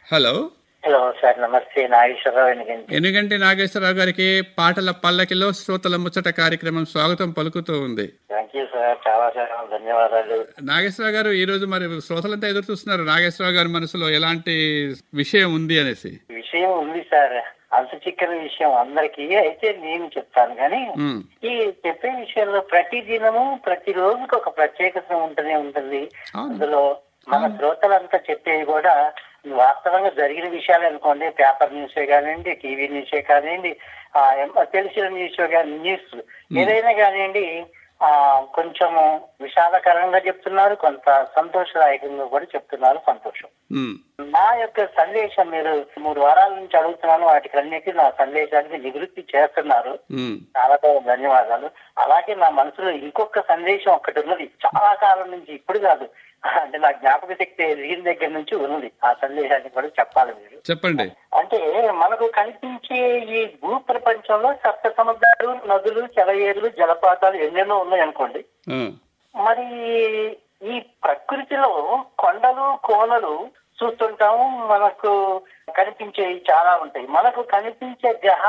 Hello hello sir నమస్తే నాగేశ్వరరావు ఎనిగంటి ఎనుగంటి నాగేశ్వరరావు గారికి పాటల పల్లకిలో శ్రోతల ముచ్చట కార్యక్రమం స్వాగతం పలుకుతూ ఉంది థ్యాంక్ యూ సార్ చాలా చాలా ధన్యవాదాలు నాగేశ్వరరావు గారు ఈ రోజు మరి శ్రోతలంతా ఎదురు చూస్తున్నారు నాగేశ్వరరావు గారి మనసులో ఎలాంటి విషయం ఉంది అనేసి విషయం ఉంది సార్ అంత చిక్కని విషయం అందరికీ అయితే నేను చెప్తాను కానీ ఉమ్, ఈ చెప్పే విషయంలో ప్రతి దినము ప్రతి రోజుకి ఒక ప్రత్యేకత ఉంటూనే ఉంటుంది అవును. అందులో మన శ్రోతలంతా చెప్పేవి కూడా వాస్తవంగా జరిగిన విషయాలు అనుకోండి పేపర్ న్యూసే కానివ్వండి టీవీ న్యూసే కానివ్వండి ఆ, ఎం- తెలిసిన న్యూస్ కానీ న్యూస్ ఏదైనా కానివ్వండి ఆ కొంచెము విషాదకరంగా చెప్తున్నారు కొంత సంతోషదాయకంగా కూడా చెప్తున్నారు సంతోషం ఉమ్, నా యొక్క సందేశం మీరు మూడు వారాల నుంచి అడుగుతున్నాను వాటికి అన్నిటికీ నా సందేశానికి నివృత్తి చేస్తున్నారు ఉమ్, చాలా చాలా ధన్యవాదాలు అలాగే నా మనసులో ఇంకొక సందేశం ఒకటి ఉన్నది చాలా కాలం నుంచి ఇప్పుడు కాదు అంటే నా జ్ఞాపక శక్తి ఎదిగిన దగ్గర నుంచి ఉన్నది ఆ సందేశాన్ని కూడా చెప్పాలి మీరు చెప్పండి అంటే మనకు కనిపించే ఈ భూ ప్రపంచంలో సప్త సముద్రాలు నదులు చెలయేరులు జలపాతాలు ఎన్నెన్నో ఉన్నాయి అనుకోండి ఆ, మరి ఈ ప్రకృతిలో కొండలు కోనలు చూస్తుంటాము మనకు కనిపించేవి చాలా ఉంటాయి మనకు కనిపించే గ్రహ